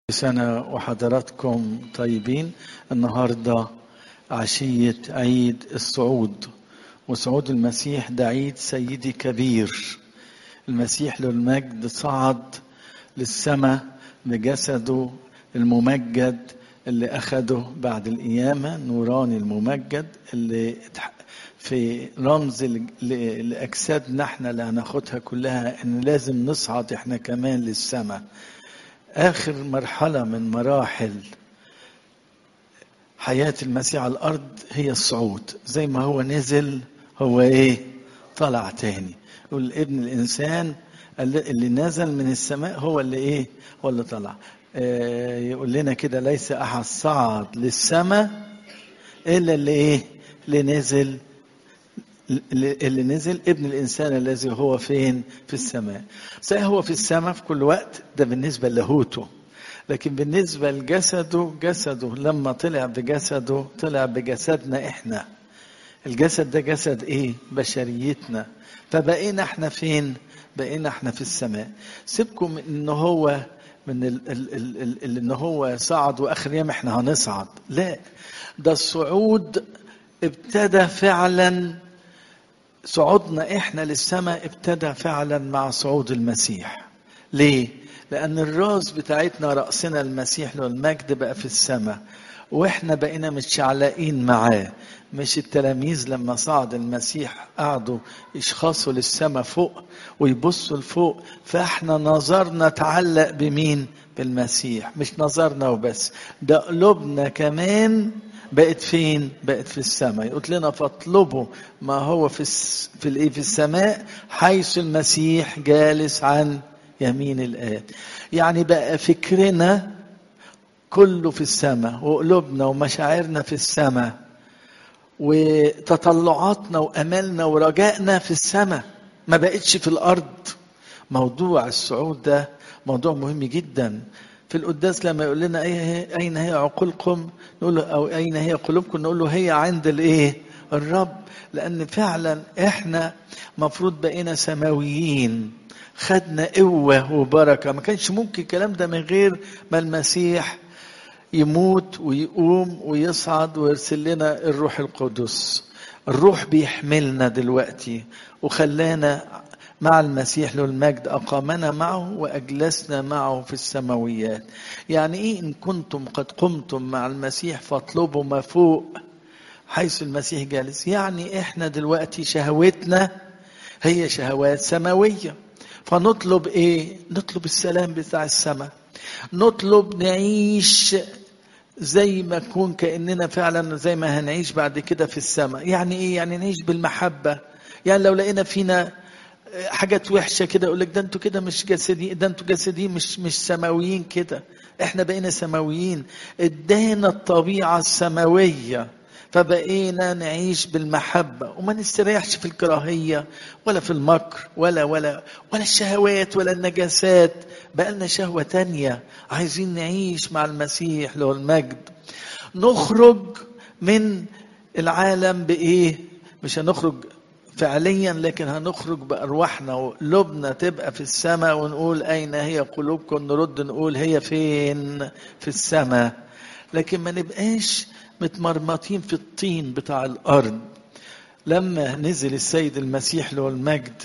سنة وحضراتكم طيبين النهاردة عشية عيد الصعود وصعود المسيح ده عيد سيدي كبير المسيح له المجد صعد للسماء بجسده الممجد اللي أخده بعد القيامة نوراني الممجد اللي في رمز لأجسادنا احنا اللي هناخدها كلها ان لازم نصعد احنا كمان للسماء آخر مرحلة من مراحل حياة المسيح على الأرض هي الصعود زي ما هو نزل هو إيه طلع تاني يقول ابن الإنسان اللي نزل من السماء هو اللي إيه هو اللي طلع آه يقول لنا كده ليس أحد صعد للسماء إلا اللي إيه اللي نزل اللي نزل ابن الانسان الذي هو فين في السماء صحيح هو في السماء في كل وقت ده بالنسبه للاهوته لكن بالنسبه لجسده جسده لما طلع بجسده طلع بجسدنا احنا الجسد ده جسد ايه بشريتنا فبقينا احنا فين بقينا احنا في السماء سيبكم ان هو من ال ال ال ال ان هو صعد واخر يوم احنا هنصعد لا ده الصعود ابتدى فعلا صعودنا احنا للسماء ابتدى فعلا مع صعود المسيح ليه لان الراس بتاعتنا راسنا المسيح له المجد بقى في السماء واحنا بقينا متشعلقين معاه مش التلاميذ لما صعد المسيح قعدوا يشخصوا للسماء فوق ويبصوا لفوق فاحنا نظرنا تعلق بمين بالمسيح مش نظرنا وبس ده قلوبنا كمان بقت فين؟ بقت في السماء، يقول لنا فاطلبوا ما هو في الس... في الايه؟ في السماء حيث المسيح جالس عن يمين الآب. يعني بقى فكرنا كله في السماء وقلوبنا ومشاعرنا في السماء وتطلعاتنا واملنا ورجائنا في السماء ما بقتش في الارض. موضوع الصعود ده موضوع مهم جدا في القداس لما يقول لنا اين هي عقولكم نقول له او اين هي قلوبكم نقول له هي عند الايه الرب لان فعلا احنا مفروض بقينا سماويين خدنا قوه وبركه ما كانش ممكن الكلام ده من غير ما المسيح يموت ويقوم ويصعد ويرسل لنا الروح القدس الروح بيحملنا دلوقتي وخلانا مع المسيح له المجد أقامنا معه وأجلسنا معه في السماويات يعني إيه إن كنتم قد قمتم مع المسيح فاطلبوا ما فوق حيث المسيح جالس يعني إحنا دلوقتي شهوتنا هي شهوات سماوية فنطلب إيه نطلب السلام بتاع السماء نطلب نعيش زي ما نكون كأننا فعلا زي ما هنعيش بعد كده في السماء يعني إيه يعني نعيش بالمحبة يعني لو لقينا فينا حاجات وحشه كده يقول لك ده انتوا كده مش جسديين ده انتوا جسديين مش مش سماويين كده احنا بقينا سماويين ادانا الطبيعه السماويه فبقينا نعيش بالمحبه وما نستريحش في الكراهيه ولا في المكر ولا ولا ولا الشهوات ولا النجاسات بقى لنا شهوه تانية عايزين نعيش مع المسيح له المجد نخرج من العالم بايه مش هنخرج فعليا لكن هنخرج بارواحنا وقلوبنا تبقى في السماء ونقول اين هي قلوبكم نرد نقول هي فين في السماء لكن ما نبقاش متمرمطين في الطين بتاع الارض لما نزل السيد المسيح له المجد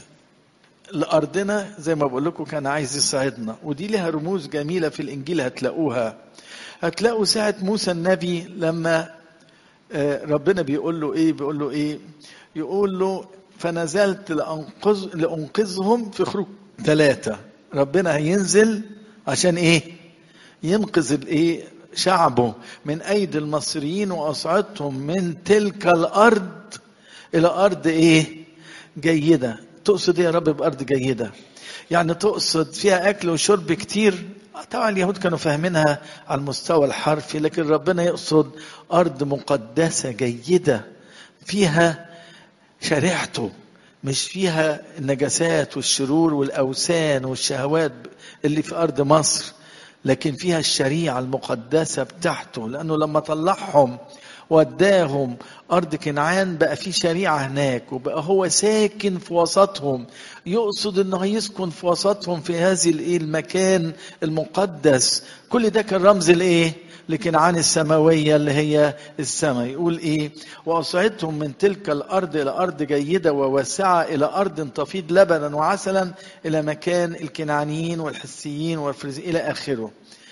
لارضنا زي ما بقول لكم كان عايز يساعدنا ودي لها رموز جميله في الانجيل هتلاقوها هتلاقوا ساعه موسى النبي لما ربنا بيقول له ايه بيقول له ايه يقول له فنزلت لأنقذ لأنقذهم في خروج ثلاثة ربنا هينزل عشان إيه؟ ينقذ الإيه؟ شعبه من أيدي المصريين وأصعدهم من تلك الأرض إلى أرض إيه؟ جيدة تقصد إيه يا رب بأرض جيدة؟ يعني تقصد فيها أكل وشرب كتير طبعا اليهود كانوا فاهمينها على المستوى الحرفي لكن ربنا يقصد أرض مقدسة جيدة فيها شريعته مش فيها النجاسات والشرور والأوثان والشهوات اللي في أرض مصر لكن فيها الشريعة المقدسة بتاعته لأنه لما طلعهم وداهم أرض كنعان بقى في شريعة هناك وبقى هو ساكن في وسطهم يقصد إنه هيسكن في وسطهم في هذه الإيه المكان المقدس كل ده كان رمز الإيه؟ لكنعان السماوية اللي هي السماء يقول إيه وأصعدتهم من تلك الأرض إلى أرض جيدة وواسعة إلى أرض تفيض لبنا وعسلا إلى مكان الكنعانيين والحسيين والفريزيين إلى آخره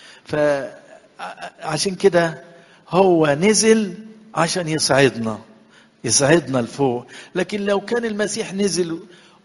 فعشان كده هو نزل عشان يسعدنا يسعدنا لفوق لكن لو كان المسيح نزل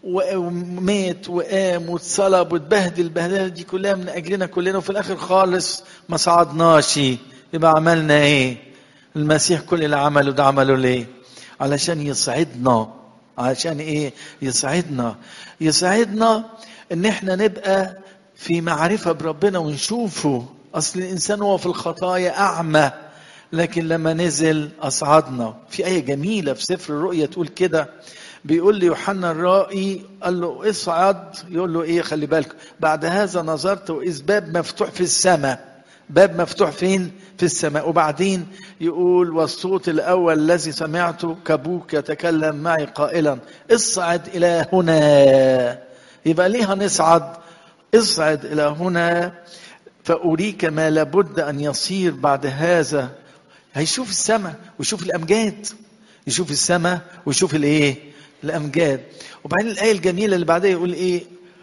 ومات وقام واتصلب واتبهدل البهدله دي كلها من اجلنا كلنا وفي الاخر خالص ما صعدناش يبقى عملنا ايه؟ المسيح كل اللي عمله ده عمله ليه؟ علشان يسعدنا علشان ايه؟ يسعدنا يسعدنا ان احنا نبقى في معرفه بربنا ونشوفه اصل الانسان هو في الخطايا اعمى لكن لما نزل اصعدنا في ايه جميله في سفر الرؤيا تقول كده بيقول لي يوحنا الرائي قال له اصعد يقول له ايه خلي بالك بعد هذا نظرت واذ باب مفتوح في السماء باب مفتوح فين في السماء وبعدين يقول والصوت الاول الذي سمعته كبوك يتكلم معي قائلا اصعد الى هنا يبقى ليه هنصعد اصعد الى هنا فاريك ما لابد ان يصير بعد هذا هيشوف السماء ويشوف الامجاد يشوف السماء ويشوف الايه الامجاد وبعدين الايه الجميله اللي بعدها يقول ايه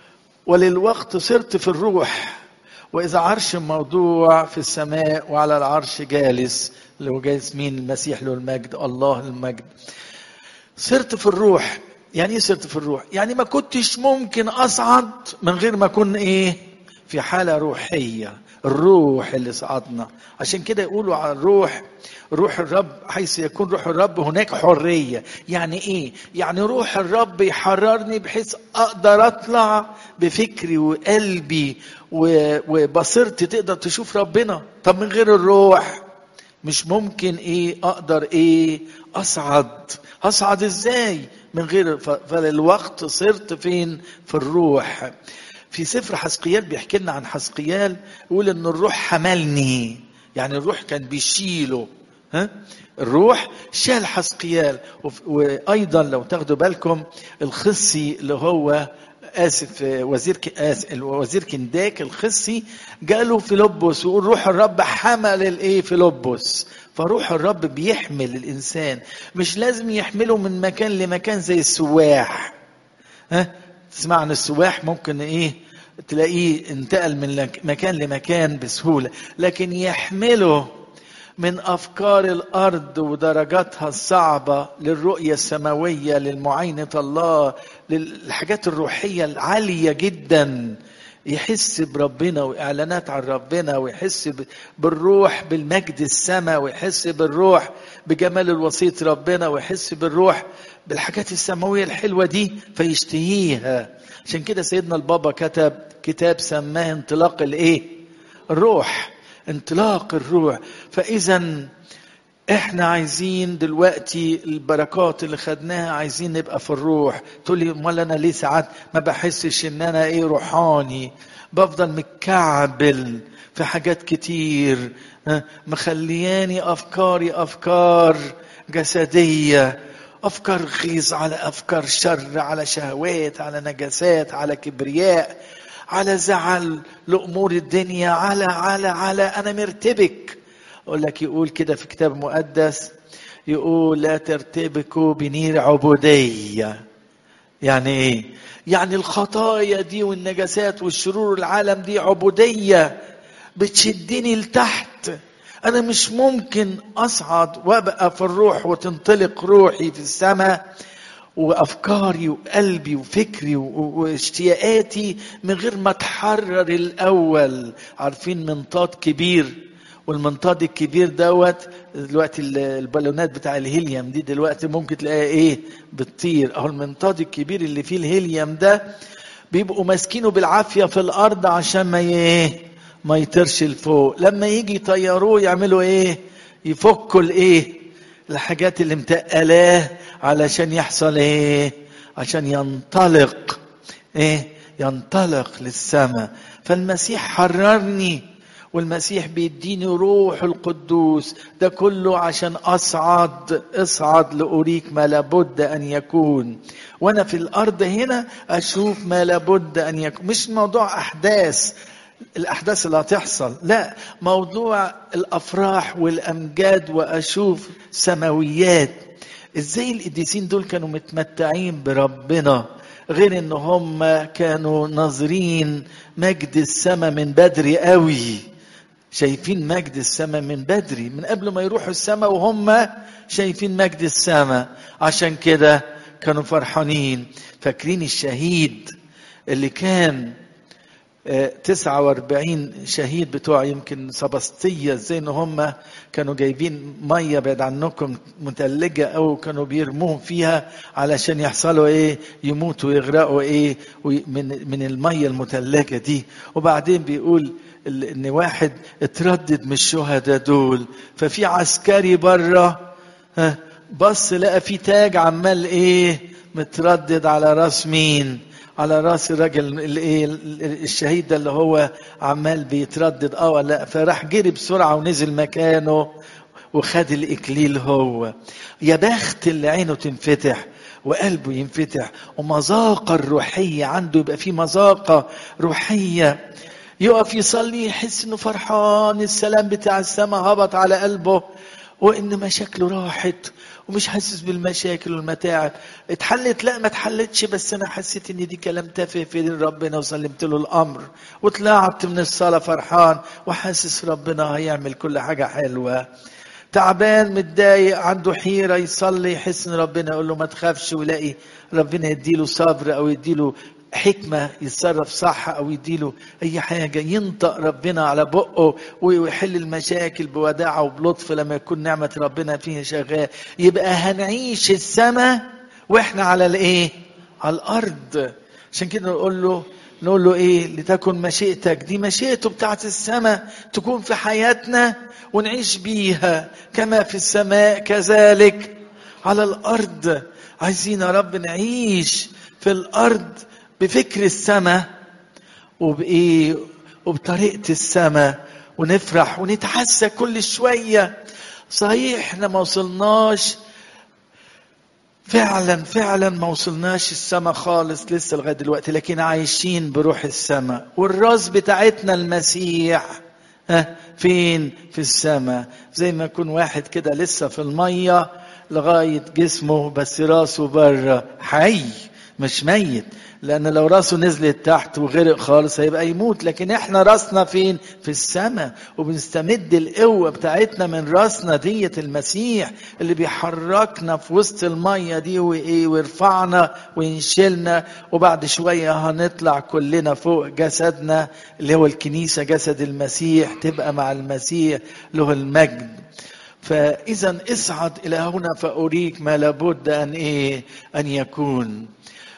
وللوقت صرت في الروح واذا عرش موضوع في السماء وعلى العرش جالس اللي هو جالس مين المسيح له المجد الله المجد صرت في الروح يعني ايه صرت في الروح يعني ما كنتش ممكن اصعد من غير ما اكون ايه في حاله روحيه الروح اللي صعدنا عشان كده يقولوا على الروح روح الرب حيث يكون روح الرب هناك حرية يعني ايه يعني روح الرب يحررني بحيث اقدر اطلع بفكري وقلبي وبصيرتي تقدر تشوف ربنا طب من غير الروح مش ممكن ايه اقدر ايه اصعد هصعد ازاي من غير فللوقت صرت فين في الروح في سفر حسقيال بيحكي لنا عن حسقيال يقول ان الروح حملني يعني الروح كان بيشيله ها الروح شال حسقيال وايضا لو تاخدوا بالكم الخصي اللي هو اسف وزير آسف وزير كنداك الخصي جاله فيلبس ويقول روح الرب حمل الايه فيلبس فروح الرب بيحمل الانسان مش لازم يحمله من مكان لمكان زي السواح ها تسمع عن السواح ممكن ايه تلاقيه انتقل من مكان لمكان بسهوله لكن يحمله من افكار الارض ودرجاتها الصعبه للرؤيه السماويه للمعاينه الله للحاجات الروحيه العاليه جدا يحس بربنا واعلانات عن ربنا ويحس بالروح بالمجد السماء ويحس بالروح بجمال الوسيط ربنا ويحس بالروح بالحاجات السماويه الحلوه دي فيشتهيها عشان كده سيدنا البابا كتب كتاب سماه انطلاق الايه الروح انطلاق الروح فاذا احنا عايزين دلوقتي البركات اللي خدناها عايزين نبقى في الروح تقول لي امال انا ليه ساعات ما بحسش ان انا ايه روحاني بفضل متكعبل في حاجات كتير مخلياني افكاري افكار جسديه افكار غيظ على افكار شر على شهوات على نجاسات على كبرياء على زعل لامور الدنيا على على على انا مرتبك اقول لك يقول كده في كتاب مقدس يقول لا ترتبكوا بنير عبوديه يعني ايه يعني الخطايا دي والنجاسات والشرور العالم دي عبوديه بتشدني لتحت انا مش ممكن اصعد وابقى في الروح وتنطلق روحي في السماء وافكاري وقلبي وفكري واشتياقاتي من غير ما اتحرر الاول عارفين منطاد كبير والمنطاد الكبير دوت دلوقتي البالونات بتاع الهيليوم دي دلوقتي ممكن تلاقيها ايه بتطير اهو المنطاد الكبير اللي فيه الهيليوم ده بيبقوا ماسكينه بالعافيه في الارض عشان ما ايه ما يطيرش لفوق لما يجي يطيروه يعملوا ايه يفكوا الايه الحاجات اللي متقلاه علشان يحصل ايه عشان ينطلق ايه ينطلق للسماء فالمسيح حررني والمسيح بيديني روح القدوس ده كله عشان اصعد اصعد لاريك ما لابد ان يكون وانا في الارض هنا اشوف ما لابد ان يكون مش موضوع احداث الاحداث اللي هتحصل لا موضوع الافراح والامجاد واشوف سماويات ازاي القديسين دول كانوا متمتعين بربنا غير ان هم كانوا ناظرين مجد السماء من بدري قوي شايفين مجد السماء من بدري من قبل ما يروحوا السماء وهم شايفين مجد السماء عشان كده كانوا فرحانين فاكرين الشهيد اللي كان تسعة واربعين شهيد بتوع يمكن سبسطية زي ان هم كانوا جايبين مية بعد عنكم متلجة او كانوا بيرموهم فيها علشان يحصلوا ايه يموتوا ويغرقوا ايه من من المية المتلجة دي وبعدين بيقول ان واحد اتردد من الشهداء دول ففي عسكري بره بص لقى في تاج عمال ايه متردد على راس مين على راس الراجل الايه الشهيد ده اللي هو عمال بيتردد اه ولا فراح جري بسرعه ونزل مكانه وخد الاكليل هو يا بخت اللي عينه تنفتح وقلبه ينفتح ومذاقه الروحيه عنده يبقى في مذاقه روحيه يقف يصلي يحس انه فرحان السلام بتاع السماء هبط على قلبه وان مشاكله راحت ومش حاسس بالمشاكل والمتاعب اتحلت لا ما اتحلتش بس انا حسيت ان دي كلام تافه في دين ربنا وسلمت له الامر وطلعت من الصلاه فرحان وحاسس ربنا هيعمل كل حاجه حلوه تعبان متضايق عنده حيرة يصلي يحس ان ربنا يقول له ما تخافش ويلاقي ربنا يديله صبر او يديله حكمة يتصرف صح أو يديله أي حاجة ينطق ربنا على بقه ويحل المشاكل بوداعة وبلطف لما يكون نعمة ربنا فيه شغال يبقى هنعيش السماء وإحنا على الإيه؟ على الأرض عشان كده نقول له نقول له ايه لتكن مشيئتك دي مشيئته بتاعت السماء تكون في حياتنا ونعيش بيها كما في السماء كذلك على الارض عايزين يا رب نعيش في الارض بفكر السماء وبايه وبطريقه السماء ونفرح ونتحسى كل شويه صحيح احنا ما وصلناش فعلا فعلا ما وصلناش السماء خالص لسه لغايه دلوقتي لكن عايشين بروح السماء والراس بتاعتنا المسيح ها فين في السماء زي ما يكون واحد كده لسه في الميه لغايه جسمه بس راسه بره حي مش ميت لان لو راسه نزلت تحت وغرق خالص هيبقى يموت لكن احنا راسنا فين في السماء وبنستمد القوه بتاعتنا من راسنا دية المسيح اللي بيحركنا في وسط الميه دي وايه ويرفعنا وينشلنا وبعد شويه هنطلع كلنا فوق جسدنا اللي هو الكنيسه جسد المسيح تبقى مع المسيح له المجد فاذا اصعد الى هنا فاريك ما لابد ان ايه ان يكون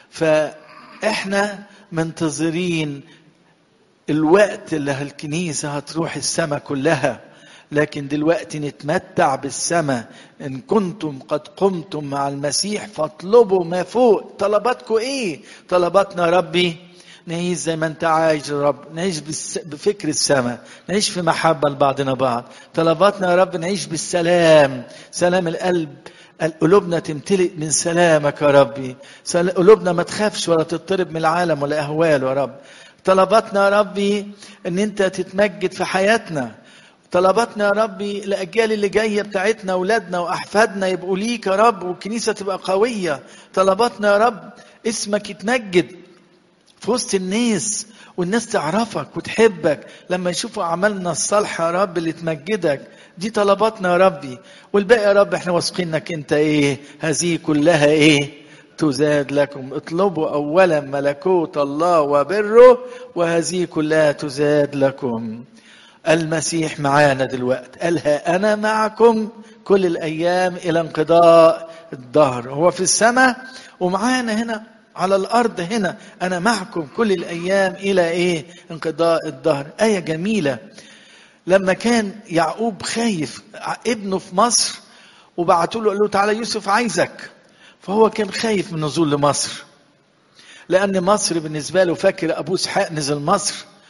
فاحنا منتظرين الوقت اللي الكنيسه هتروح السماء كلها لكن دلوقتي نتمتع بالسماء ان كنتم قد قمتم مع المسيح فاطلبوا ما فوق طلباتكم ايه طلباتنا ربي نعيش زي ما انت عايز يا رب نعيش بفكر السماء نعيش في محبه لبعضنا بعض طلباتنا يا رب نعيش بالسلام سلام القلب قلوبنا تمتلئ من سلامك يا ربي قلوبنا ما تخافش ولا تضطرب من العالم ولا اهواله يا رب طلباتنا يا ربي ان انت تتمجد في حياتنا طلباتنا يا ربي الاجيال اللي جايه بتاعتنا اولادنا واحفادنا يبقوا ليك يا رب والكنيسه تبقى قويه طلباتنا يا رب اسمك يتمجد في وسط الناس والناس تعرفك وتحبك لما يشوفوا اعمالنا الصالحه يا رب اللي تمجدك دي طلباتنا يا ربي والباقي يا رب احنا واثقين انك انت ايه هذه كلها ايه تزاد لكم اطلبوا اولا ملكوت الله وبره وهذه كلها تزاد لكم المسيح معانا دلوقتي قالها انا معكم كل الايام الى انقضاء الدهر هو في السماء ومعانا هنا على الارض هنا انا معكم كل الايام الى ايه انقضاء الدهر ايه جميله لما كان يعقوب خايف ابنه في مصر وبعتوا له قالوا له تعالى يوسف عايزك فهو كان خايف من نزول لمصر لان مصر بالنسبه له فاكر ابوه اسحاق نزل مصر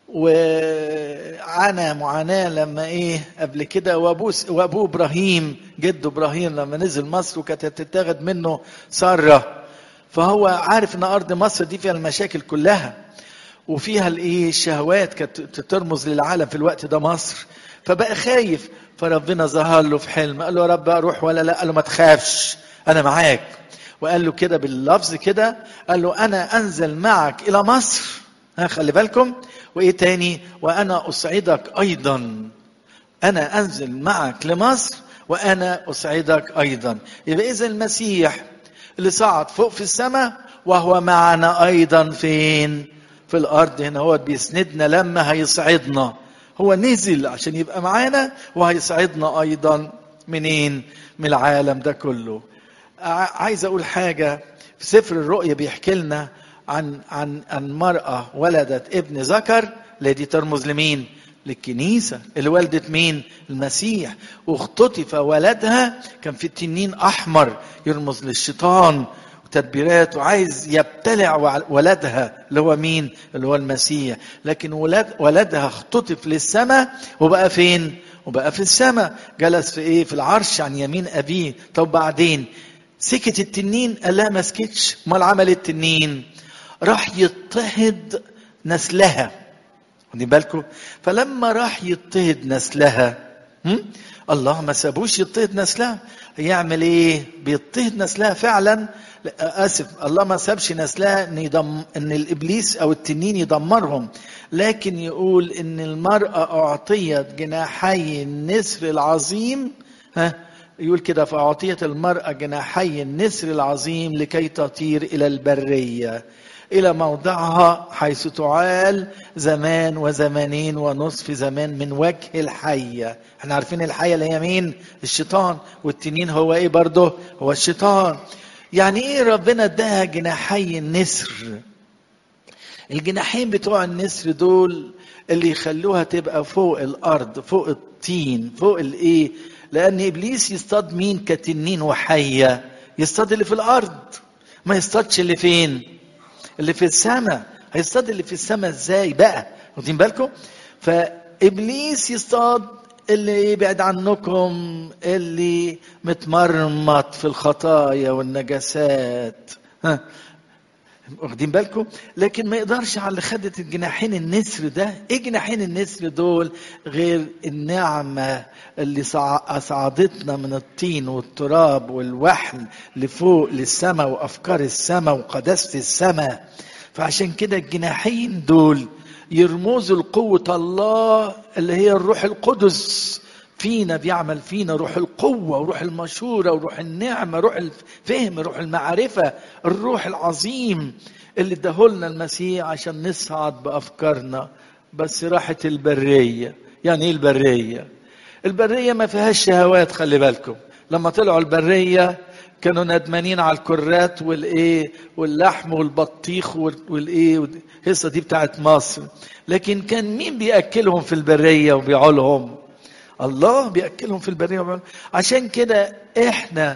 وعانى معاناة لما ايه قبل كده وابوه وابوه ابراهيم جده ابراهيم لما نزل مصر وكانت تتاخد منه سارة فهو عارف ان ارض مصر دي فيها المشاكل كلها وفيها الايه الشهوات كانت ترمز للعالم في الوقت ده مصر فبقى خايف فربنا ظهر له في حلم قال له يا رب اروح ولا لا قال له ما تخافش انا معاك وقال له كده باللفظ كده قال له انا انزل معك الى مصر ها خلي بالكم وايه تاني وانا اصعدك ايضا انا انزل معك لمصر وانا اصعدك ايضا يبقى اذا المسيح اللي صعد فوق في السماء وهو معنا ايضا فين في الارض هنا هو بيسندنا لما هيصعدنا هو نزل عشان يبقى معانا وهيصعدنا ايضا منين من العالم ده كله عايز اقول حاجه في سفر الرؤيا بيحكي لنا عن عن عن مرأة ولدت ابن ذكر اللي دي ترمز لمين؟ للكنيسة اللي ولدت مين؟ المسيح واختطف ولدها كان في التنين أحمر يرمز للشيطان وتدبيرات وعايز يبتلع ولدها اللي هو مين؟ اللي هو المسيح لكن ولد ولدها اختطف للسماء وبقى فين؟ وبقى في السماء جلس في ايه؟ في العرش عن يمين أبيه طب بعدين سكت التنين قال لا ما سكتش امال عمل التنين راح يضطهد نسلها خدي بالكم فلما راح يضطهد نسلها هم؟ الله ما سابوش يضطهد نسلها يعمل ايه بيضطهد نسلها فعلا اسف الله ما سابش نسلها ان يدم ان الابليس او التنين يدمرهم لكن يقول ان المراه اعطيت جناحي النسر العظيم ها يقول كده فأعطيت المرأة جناحي النسر العظيم لكي تطير إلى البرية إلى موضعها حيث تعال زمان وزمانين ونصف زمان من وجه الحية احنا عارفين الحية اللي هي مين الشيطان والتنين هو ايه برضه هو الشيطان يعني ايه ربنا اداها جناحي النسر الجناحين بتوع النسر دول اللي يخلوها تبقى فوق الارض فوق الطين فوق الايه لان ابليس يصطاد مين كتنين وحيه يصطاد اللي في الارض ما يصطادش اللي فين اللي في السماء هيصطاد اللي في السماء ازاي بقى واخدين بالكم فابليس يصطاد اللي يبعد عنكم اللي متمرمط في الخطايا والنجاسات ها واخدين بالكم لكن ما يقدرش على اللي خدت الجناحين النسر ده ايه جناحين النسر دول غير النعمة اللي صعدتنا من الطين والتراب والوحل لفوق للسماء وافكار السماء وقداسة السماء فعشان كده الجناحين دول يرمزوا لقوة الله اللي هي الروح القدس فينا بيعمل فينا روح القوة وروح المشورة وروح النعمة روح الفهم روح المعرفة الروح العظيم اللي اداهولنا المسيح عشان نصعد بأفكارنا بس راحت البرية يعني ايه البرية البرية ما فيهاش شهوات خلي بالكم لما طلعوا البرية كانوا ندمانين على الكرات والايه واللحم والبطيخ والايه القصه دي بتاعت مصر لكن كان مين بياكلهم في البريه وبيعولهم الله بياكلهم في البريه وبيعولهم. عشان كده احنا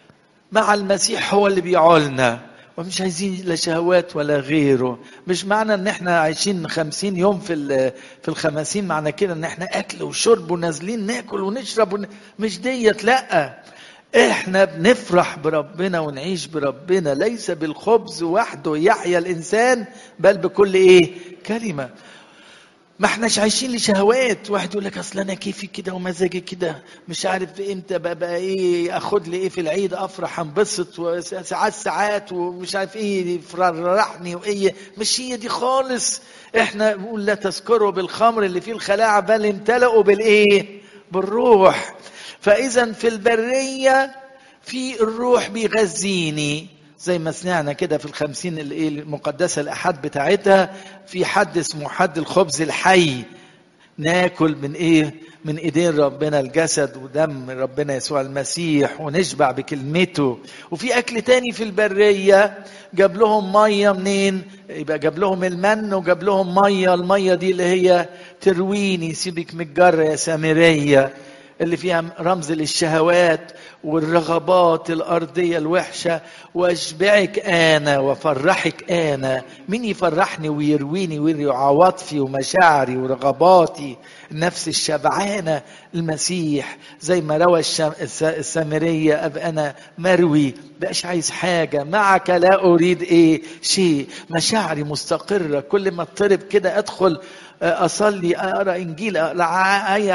مع المسيح هو اللي بيعولنا ومش عايزين لا شهوات ولا غيره مش معنى ان احنا عايشين خمسين يوم في في الخمسين معنى كده ان احنا اكل وشرب ونازلين ناكل ونشرب ون... مش ديت لا احنا بنفرح بربنا ونعيش بربنا ليس بالخبز وحده يحيا الانسان بل بكل ايه كلمه ما احناش عايشين لشهوات واحد يقول لك اصل انا كيفي كده ومزاجي كده مش عارف امتى بقى ايه اخد لي ايه في العيد افرح انبسط وساعات ساعات ومش عارف ايه يفرحني وايه مش هي دي خالص احنا بنقول لا تذكروا بالخمر اللي فيه الخلاعه بل امتلئوا بالايه بالروح فاذا في البريه في الروح بيغذيني زي ما سمعنا كده في الخمسين الايه المقدسة الأحد بتاعتها في حد اسمه حد الخبز الحي ناكل من ايه من ايدين ربنا الجسد ودم ربنا يسوع المسيح ونشبع بكلمته وفي اكل تاني في البريه جاب لهم ميه منين يبقى جاب لهم المن وجاب لهم ميه الميه دي اللي هي ترويني سيبك من الجره يا سامريه اللي فيها رمز للشهوات والرغبات الأرضية الوحشة وأشبعك أنا وفرحك أنا مين يفرحني ويرويني ويروي عواطفي ومشاعري ورغباتي النفس الشبعانة المسيح زي ما روى السامرية أبقى أنا مروي بقاش عايز حاجة معك لا أريد إيه شيء مشاعري مستقرة كل ما اضطرب كده أدخل اصلي اقرا انجيل اقرا ايه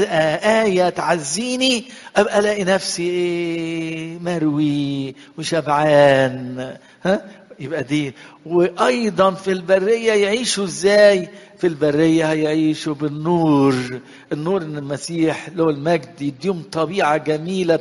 ايه تعزيني ابقى الاقي نفسي ايه مروي وشبعان ها يبقى دي وايضا في البريه يعيشوا ازاي في البريه هيعيشوا بالنور النور ان المسيح له المجد يديهم طبيعه جميله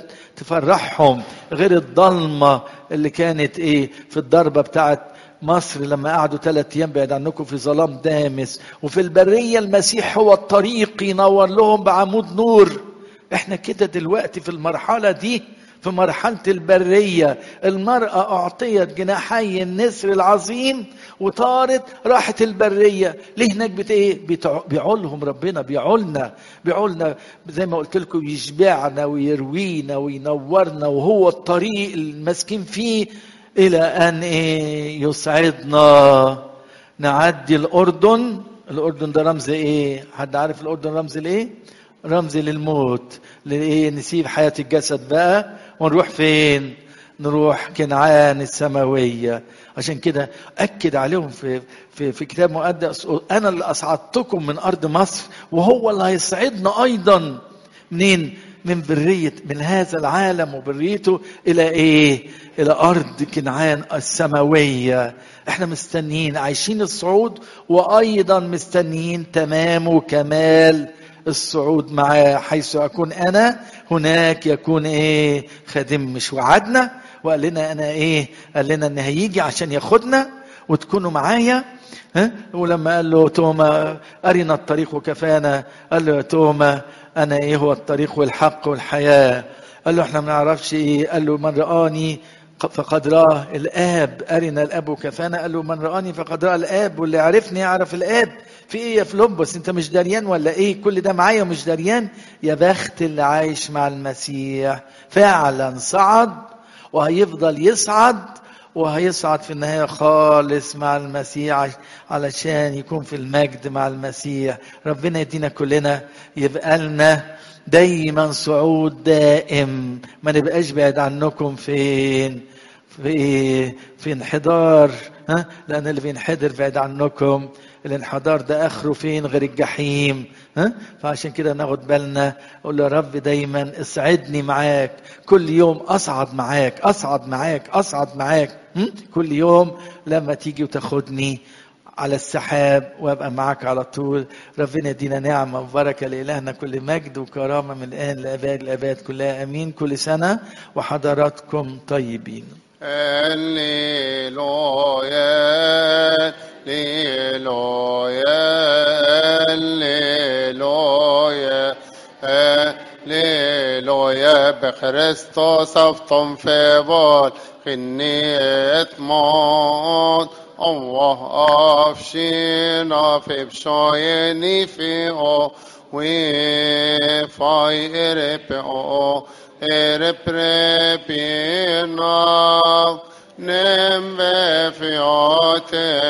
تفرحهم غير الضلمه اللي كانت ايه في الضربه بتاعت مصر لما قعدوا ثلاث ايام بعيد عنكم في ظلام دامس وفي البريه المسيح هو الطريق ينور لهم بعمود نور احنا كده دلوقتي في المرحله دي في مرحلة البرية المرأة أعطيت جناحي النسر العظيم وطارت راحت البرية ليه هناك بت ايه بيعولهم ربنا بيعولنا بيعولنا زي ما قلت لكم يشبعنا ويروينا وينورنا وهو الطريق المسكين فيه الى ان ايه يسعدنا نعدي الاردن الاردن ده رمز ايه حد عارف الاردن رمز لايه رمز للموت لايه نسيب حياه الجسد بقى ونروح فين نروح كنعان السماويه عشان كده اكد عليهم في في في كتاب مقدس انا اللي اصعدتكم من ارض مصر وهو اللي هيصعدنا ايضا منين من برية من هذا العالم وبريته إلى إيه؟ إلى أرض كنعان السماوية إحنا مستنيين عايشين الصعود وأيضا مستنيين تمام وكمال الصعود معاه حيث أكون أنا هناك يكون إيه؟ خادم مش وعدنا وقال لنا أنا إيه؟ قال لنا إن هيجي عشان ياخدنا وتكونوا معايا ها ولما قال له توما أرنا الطريق وكفانا قال له يا توما أنا إيه هو الطريق والحق والحياة قال له إحنا ما نعرفش إيه قال له من رآني فقد راه الآب أرنا الآب وكفانا قال له من رآني فقد رأى الآب واللي عرفني يعرف الآب في إيه يا فلوبس أنت مش دريان ولا إيه كل ده معايا مش دريان يا بخت اللي عايش مع المسيح فعلا صعد وهيفضل يصعد وهيصعد في النهاية خالص مع المسيح علشان يكون في المجد مع المسيح ربنا يدينا كلنا يبقى لنا دايما صعود دائم ما نبقاش بعيد عنكم فين في في انحدار ها لان اللي بينحدر بعيد عنكم الانحدار ده اخره فين غير الجحيم ها فعشان كده ناخد بالنا اقول يا رب دايما اسعدني معاك كل يوم اصعد معاك اصعد معاك اصعد معاك كل يوم لما تيجي وتاخدني على السحاب وابقى معاك على طول ربنا يدينا نعمه وبركه لالهنا كل مجد وكرامه من الان لاباد الاباد كلها امين كل سنه وحضراتكم طيبين هللويا هللويا هللويا هللويا بخريستوس افتم في بول خنيت موت الله افشينا في بشايني في او وي فاي ارب او ارب ربينا نم في